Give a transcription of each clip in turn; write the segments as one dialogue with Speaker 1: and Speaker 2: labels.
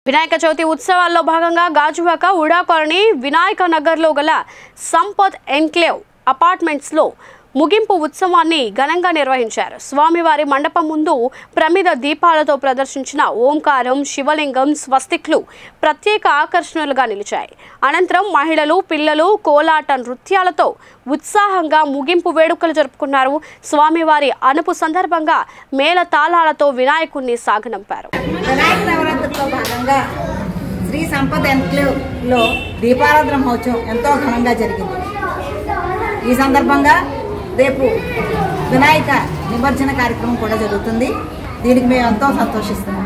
Speaker 1: వినాయక చవితి ఉత్సవాల్లో భాగంగా గాజువాక ఉడా కాలనీ వినాయక నగర్లో గల సంపత్ ఎన్క్లేవ్ అపార్ట్మెంట్స్లో ముగింపు ఉత్సవాన్ని ఘనంగా నిర్వహించారు స్వామివారి మండపం ముందు ప్రమిద దీపాలతో ప్రదర్శించిన ఓంకారం శివలింగం స్వస్తిక్లు ప్రత్యేక ఆకర్షణలుగా నిలిచాయి అనంతరం మహిళలు పిల్లలు కోలాట నృత్యాలతో ఉత్సాహంగా ముగింపు వేడుకలు జరుపుకున్నారు స్వామివారి అనుపు సందర్భంగా మేళ తాళాలతో వినాయకుణ్ణి సాగనంపారు
Speaker 2: వినాయక నవరాత్రిలో భాగంగా శ్రీ సంపద ఎన్క్లేవ్లో దీపారాధన మహోత్సవం ఎంతో ఘనంగా జరిగింది ఈ సందర్భంగా రేపు వినాయక నిమజ్జన కార్యక్రమం కూడా జరుగుతుంది దీనికి మేము ఎంతో సంతోషిస్తున్నాం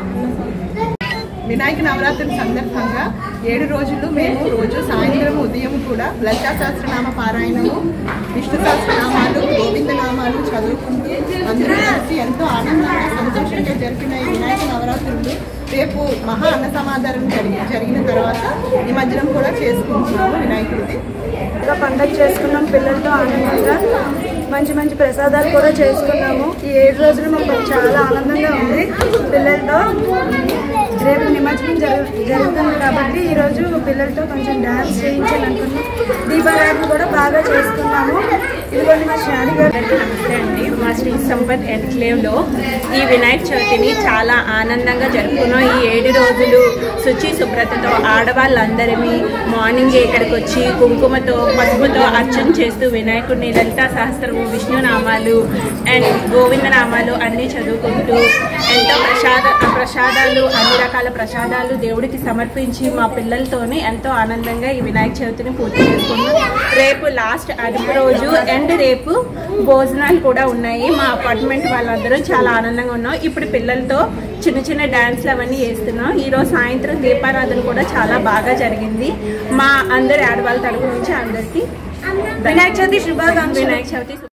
Speaker 3: వినాయక నవరాత్రి సందర్భంగా ఏడు రోజులు మేము రోజు సాయంత్రం ఉదయం కూడా లలితా సహస్రనామ పారాయణము విష్ణు సహస్రనామాలు గోవింద నామాలు చదువుకుంటూ అందరూ కలిసి ఎంతో ఆనందంగా సంతోషంగా జరిపిన ఈ వినాయక నవరాత్రులు రేపు మహా అన్న సమాధానం జరిగి జరిగిన తర్వాత నిమజ్జనం కూడా చేసుకుంటున్నాము వినాయకుడిది
Speaker 4: బాగా పండగ చేసుకున్నాం పిల్లలతో ఆనందంగా మంచి మంచి ప్రసాదాలు కూడా చేసుకున్నాము ఈ ఏడు రోజులు మాకు చాలా ఆనందంగా ఉంది పిల్లలతో రేపు నిమజ్జనం జరుగు జరుగుతుంది కాబట్టి ఈరోజు పిల్లలతో కొంచెం డ్యాన్స్ చేయించాలనుకున్నాం దీపారాధన కూడా బాగా చేసుకున్నాము ఇదిగోండి మా శ్రాని గారు
Speaker 5: అందరికీ నమస్తే అండి మా శ్రీ సంపత్ ఎన్క్లేవ్లో ఈ వినాయక చవితిని చాలా ఆనందంగా జరుపుకున్నాం ఈ ఏడు రోజులు శుచి శుభ్రతతో ఆడవాళ్ళందరినీ మార్నింగ్ ఇక్కడికి వచ్చి కుంకుమతో పసుపుతో అర్చన చేస్తూ వినాయకుడిని లలితా సహస్రము విష్ణు నామాలు అండ్ గోవింద నామాలు అన్నీ చదువుకుంటూ ఎంతో ప్రసాద ప్రసాదాలు అన్ని రకాల ప్రసాదాలు దేవుడికి సమర్పించి మా పిల్లలతోని ఎంతో ఆనందంగా ఈ వినాయక చవితిని పూర్తి చేసుకున్నాం రేపు లాస్ట్ అడుపు రోజు అండ్ రేపు భోజనాలు కూడా ఉన్నాయి మా అపార్ట్మెంట్ వాళ్ళందరూ చాలా ఆనందంగా ఉన్నాం ఇప్పుడు పిల్లలతో చిన్న చిన్న డాన్స్లు అవన్నీ చేస్తున్నాం ఈరోజు సాయంత్రం దీపారాధన కూడా చాలా బాగా జరిగింది మా అందరి ఆడవాళ్ళ తరపు నుంచి అందరికీ
Speaker 4: వినాయక చవితి శుభాకాంక్షలు
Speaker 5: వినాయక చవితి